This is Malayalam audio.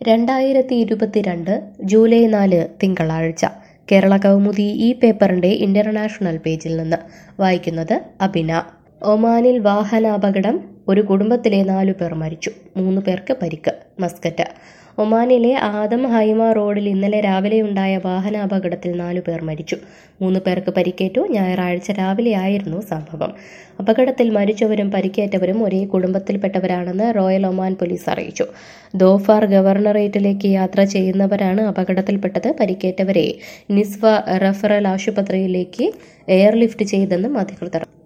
രണ്ടായിരത്തി ഇരുപത്തിരണ്ട് ജൂലൈ നാല് തിങ്കളാഴ്ച കേരള കൗമുദി ഈ പേപ്പറിന്റെ ഇന്റർനാഷണൽ പേജിൽ നിന്ന് വായിക്കുന്നത് അബിന ഒമാനിൽ വാഹനാപകടം ഒരു കുടുംബത്തിലെ നാലു പേർ മരിച്ചു മൂന്ന് പേർക്ക് പരിക്ക് മസ്കറ്റ് ഒമാനിലെ ആദം ഹൈമ റോഡിൽ ഇന്നലെ രാവിലെയുണ്ടായ വാഹനാപകടത്തിൽ നാലു പേർ മരിച്ചു മൂന്ന് പേർക്ക് പരിക്കേറ്റു ഞായറാഴ്ച രാവിലെയായിരുന്നു സംഭവം അപകടത്തിൽ മരിച്ചവരും പരിക്കേറ്റവരും ഒരേ കുടുംബത്തിൽപ്പെട്ടവരാണെന്ന് റോയൽ ഒമാൻ പോലീസ് അറിയിച്ചു ദോഫാർ ഗവർണറേറ്റിലേക്ക് യാത്ര ചെയ്യുന്നവരാണ് അപകടത്തിൽപ്പെട്ടത് പരിക്കേറ്റവരെ നിസ്വ റഫറൽ ആശുപത്രിയിലേക്ക് എയർലിഫ്റ്റ് ചെയ്തെന്നും അധികൃതർ